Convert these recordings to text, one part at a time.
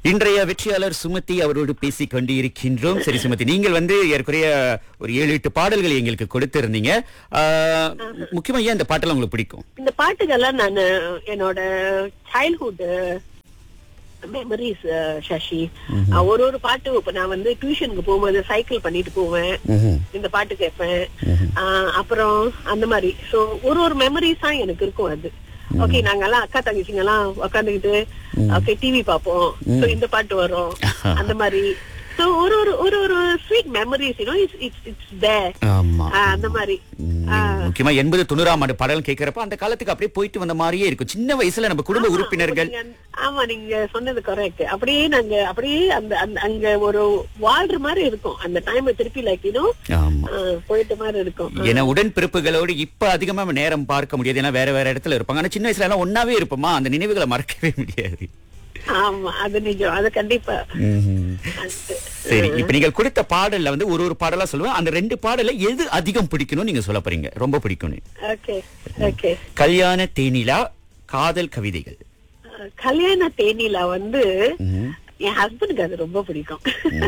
இன்றைய வெற்றியாளர் சுமதி அவரோடு பேசிக் கொண்டு இருக்கின்றோம் சரி சுமதி நீங்கள் வந்து ஏற்குறைய ஒரு ஏழு எட்டு பாடல்கள் எங்களுக்கு கொடுத்திருந்தீங்க ஆஹ், முக்கியமா ஏன் இந்த பாட்டெல்லாம் உங்களுக்கு பிடிக்கும் இந்த பாட்டுகள்லாம் நான் என்னோட சைல்ட்ஹுட் மெமரிஸ் சசி அஹ், ஒரு ஒரு பாட்டு இப்ப நான் வந்து டியூஷனுக்கு போகும்போது சைக்கிள் பண்ணிட்டு போவேன் இந்த பாட்டு கேட்பேன் அஹ், அப்புறம் அந்த மாதிரி சோ ஒரு ஒரு மெமரிஸா எனக்கு இருக்கும் அது ஓகே நாங்கெல்லாம் அக்கா தங்கச்சிங்க எல்லாம் உட்காந்துக்கிட்டு ஓகே டிவி பாப்போம் சோ இந்த பாட்டு வரும் அந்த மாதிரி சோ ஒரு ஒரு ஒரு ஒரு sweet memories you know it's it's it's there ஆமா அந்த மாதிரி நீங்க முக்கியமா எண்பது தொண்ணூறாம் ஆண்டு பாடல் கேட்கிறப்ப அந்த காலத்துக்கு அப்படியே போயிட்டு வந்த மாதிரியே இருக்கும் சின்ன வயசுல நம்ம குடும்ப ஆமா, உறுப்பினர்கள் நீங்க- ஆமா நீங்க சொன்னது கரெக்ட் அப்படியே நாங்க அப்படியே அந்த அந்த அங்க ஒரு வாழ்ற மாதிரி இருக்கும் அந்த டைம் திருப்பி லைக் இன்னும் ஆமா போயிட்ட மாதிரி இருக்கும் ஏன்னா உடன் பிறப்புகளோடு இப்ப அதிகமா நம்ம நேரம் பார்க்க முடியாது ஏன்னா வேற வேற இடத்துல இருப்பாங்க ஆனா சின்ன வயசுல எல்லாம் ஒன்னாவே இருப்போமா அந்த நினைவுகளை மறக்கவே முடியாது ஆமா அது நிஜம் அது கண்டிப்பா அது- சரி இப்ப நீங்கள் கொடுத்த பாடல்ல வந்து ஒரு ஒரு பாடலா சொல்லுவேன் அந்த ரெண்டு பாடல்ல எது அதிகம் பிடிக்கணும் நீங்க சொல்ல போறீங்க ரொம்ப பிடிக்கும்னு ஓகே ஓகே கல்யாண தேனிலா காதல் கவிதைகள் கல்யாண தேனில வந்து என் ஹஸ்பண்டுக்கு அது ரொம்ப பிடிக்கும்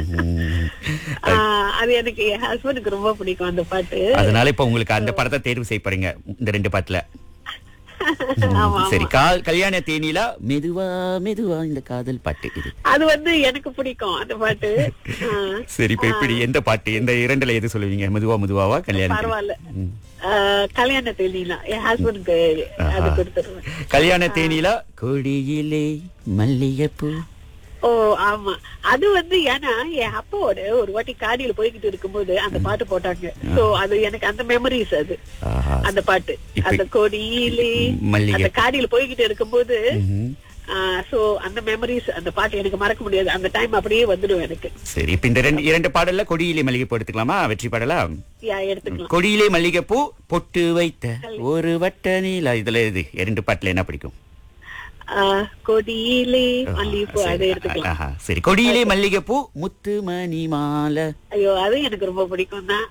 ஆஹ், அது எனக்கு என் ஹஸ்பண்டுக்கு ரொம்ப பிடிக்கும் அந்த பாட்டு அதனால இப்ப உங்களுக்கு அந்த படத்தை தேர்வு செய்ய போறீங்க இந்த ரெண்டு பாட்டுல ஆமா சரி கா- கல்யாண தேனிலா மெதுவா மெதுவா இந்த காதல் பாட்டு இது அது வந்து எனக்கு பிடிக்கும் அந்த பாட்டு ஆஹ். சரி இப்ப எப்படி எந்த பாட்டு எந்த இரண்டுல எது சொல்லுவீங்க மெதுவா மெதுவாவா கல்யாணம் பரவாயில்ல ஆஹ், கல்யாண தேனிலாம் என் ஹஸ்பண்டுக்கு அது கொடுத்துருவேன் கல்யாண தேனிலா கொடியிலே மல்லிகைப்பூ ஓ ஆமா அது வந்து ஏன்னா என் அப்பாவோட ஒரு வாட்டி காடியில போய்கிட்டு இருக்கும்போது அந்த பாட்டு போட்டாங்க சோ அது எனக்கு அந்த மெமரிஸ் அது ஆஹா. அந்த பாட்டு இப்ப- அந்த கொடியிலே மல்லிகை. அந்த காடியில போய்கிட்டு இருக்கும்போது ம்ஹும். சோ அந்த மெமரிஸ் அந்த பாட்டு எனக்கு மறக்க முடியாது அந்த டைம் அப்படியே வந்துடும் எனக்கு சரி இப்ப இந்த ரெண்டு இரண்டு பாடல்ல கொடியிலே மல்லிகைப்பூ எடுத்துக்கலாமா வெற்றி பாடலா யா எடுத்துக்கலாம் கொடியிலே மல்லிகைப்பூ பொட்டு வைத்த ஒரு வட்ட நீலா இதுல இது இரண்டு பாட்டுல என்ன பிடிக்கும் ஆஹ், கொடியிலே மல்லிகைப்பூ சரி. அதை எடுத்துக்கலாம் ஆஹா, சரி கொடியிலே மல்லிகைப்பூ முத்து மணி மாலை ஐயோ அது எனக்கு ரொம்ப பிடிக்கும் தான்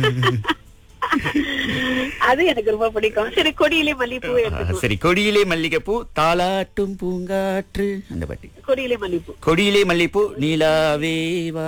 அது எனக்கு ரொம்ப பிடிக்கும் சரி கொடியிலே மல்லிகைப்பூ ஆஹா, எடுத்துக்கலாம் சரி கொடியிலே மல்லிகைப்பூ தாலாட்டும் பூங்காற்று அந்த பாட்டு கொடியிலே மல்லிகைப்பூ கொடியிலே மல்லிகைப்பூ நீலாவேவா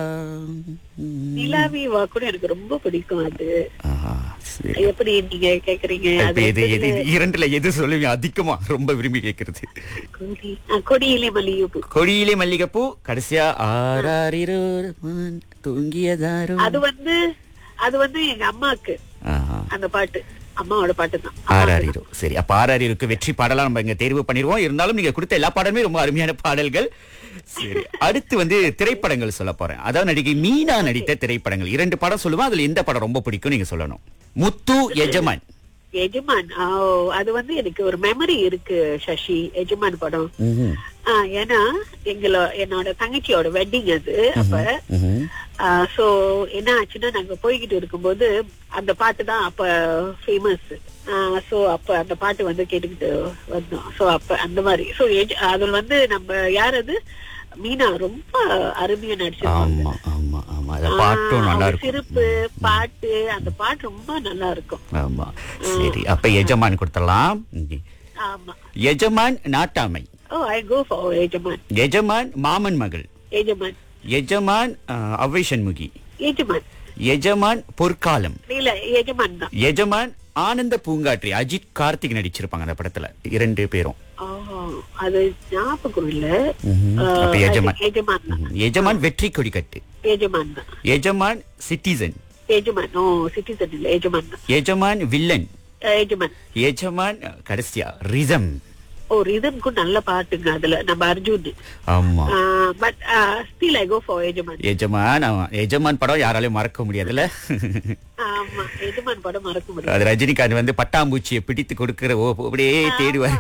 நிலாவி வா கூட எனக்கு ரொம்ப பிடிக்கும் அது ஆஹா, சரி எப்படி நீங்க கேக்குறீங்க இப்ப அது எது எது இது இரண்டுல எது சொல்லுவீங்க அதிகமா ரொம்ப விரும்பி கேக்குறது கொடி ஆ, கொடியிலே மல்லிகைப்பூ கொடியிலே மல்லிகைப்பூ கடைசியா ஆறாரிரோ தூங்கியதாரோ அது வந்து அது வந்து எங்க அம்மாக்கு ஆஹா. அந்த பாட்டு அம்மாவோட பாட்டு தான் ஆறாரிரோ சரி அப்ப ஆறாரிருக்கு வெற்றி பாடலா நம்ம இங்க தேர்வு பண்ணிருவோம் இருந்தாலும் நீங்க கொடுத்த எல்லா பாடலுமே ரொம்ப அருமையான பாடல்கள் சரி அடுத்து வந்து திரைப்படங்கள் சொல்ல போறேன் அதாவது நடிகை மீனா நடித்த திரைப்படங்கள் இரண்டு படம் சொல்லுவேன் அதுல எந்த படம் ரொம்ப பிடிக்கும் நீங்க சொல்லணும் முத்து எஜமான் எஜமான் ஆ, ஓ, அது வந்து எனக்கு ஒரு மெமரி இருக்கு சசி எஜமான் படம் ம்ஹும். ஆ, ஏன்னா எங்களோ என்னோட தங்கச்சியோட வெட்டிங் அது அப்ப ம்ஹும். சோ என்ன ஆச்சுன்னா நாங்க போய்கிட்டு இருக்கும்போது அந்த பாட்டு தான் அப்ப ஃபேமஸ் சோ அப்ப அந்த பாட்டு வந்து கேட்டுக்கிட்டு வந்தோம் சோ அப்ப அந்த மாதிரி சோ அதுல வந்து நம்ம யார் அது மீனா ரொம்ப அருமையா நடிச்சிருப்பாங்க ஆமா ஆமா ஆமா அந்த பாட்டும் ஆ, நல்லா அவங்க இருக்கும் சிரிப்பு பாட்டு அந்த பாட்டு ரொம்ப நல்லா இருக்கும் ஆமா சரி அப்ப எஜமான் கொடுத்துடலாம் ம். ஆமா எஜமான் நாட்டாமை ஓ ஐ கோ ஃபார் எஜமான் எஜமான் மாமன் மகள் எஜமான் எஜமான் அஹ், அவ்வை சண்முகி எஜமான் எஜமான் பொற்காலம் இல்ல எஜமான் தான் எஜமான் ஆனந்த பூங்காற்றி அஜித் கார்த்திக் நடிச்சிருப்பாங்க அந்த படத்துல இரண்டு பேரும் ஓ அது ஞாபகம் இல்ல அப்ப எஜமான் எஜமான் தான் ம், எஜமான் வெற்றி கொடிக்கட்டு எஜமான் தான் எஜமான் சிட்டிசன் எஜமான் ஓ சிட்டிசன் இல்ல எஜமான் தான் எஜமான் வில்லன் அஹ், எஜமான் எஜமான் அஹ், கடைசியா ரிதம் ஓ ரிதம்க்கும் நல்ல பாட்டுங்க அதுல நம்ம அர்ஜுன் ஆமா but still I go for Yajaman Yajaman ஆமா. எஜமான் படம் யாராலையும் மறக்க முடியாதுல்ல ஆமா எஜமான் படம் மறக்க முடியாது அது ரஜினிகாந்த் வந்து பட்டாம்பூச்சியை பிடித்து கொடுக்கிற ஓ அப்படியே தேடுவார்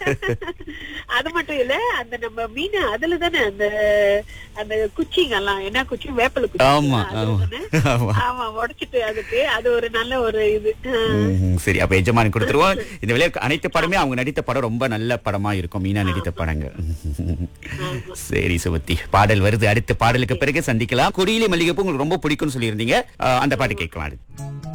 அது மட்டும் இல்ல அந்த நம்ம மீன் அதுல தானே அந்த அந்த குச்சிங்க எல்லாம் என்ன குச்சி வேப்பல குச்சி ஆமா, அதுல ஆமா. தானே? ஆமா. ஆமா உடைச்சிட்டு அதுக்கு அது ஒரு நல்ல ஒரு இது ம்ஹும். சரி அப்ப எஜமான் கொடுத்துருவோம் இந்த விளையாட்டு அனைத்து படமே அவங்க நடித்த படம் ரொம்ப நல்ல படமா இருக்கும் மீனா நடித்த படங்கள் சரி சுமதி பாடல் வருது அடுத்த பாடலுக்கு பிறகு சந்திக்கலாம் கொடியிலே மல்லிகைப்பூ உங்களுக்கு ரொம்ப பிடிக்கும்னு சொல்லியிருந்தீங்க அஹ், அந்த பாட்டு கேட்கலாம் அடுத்து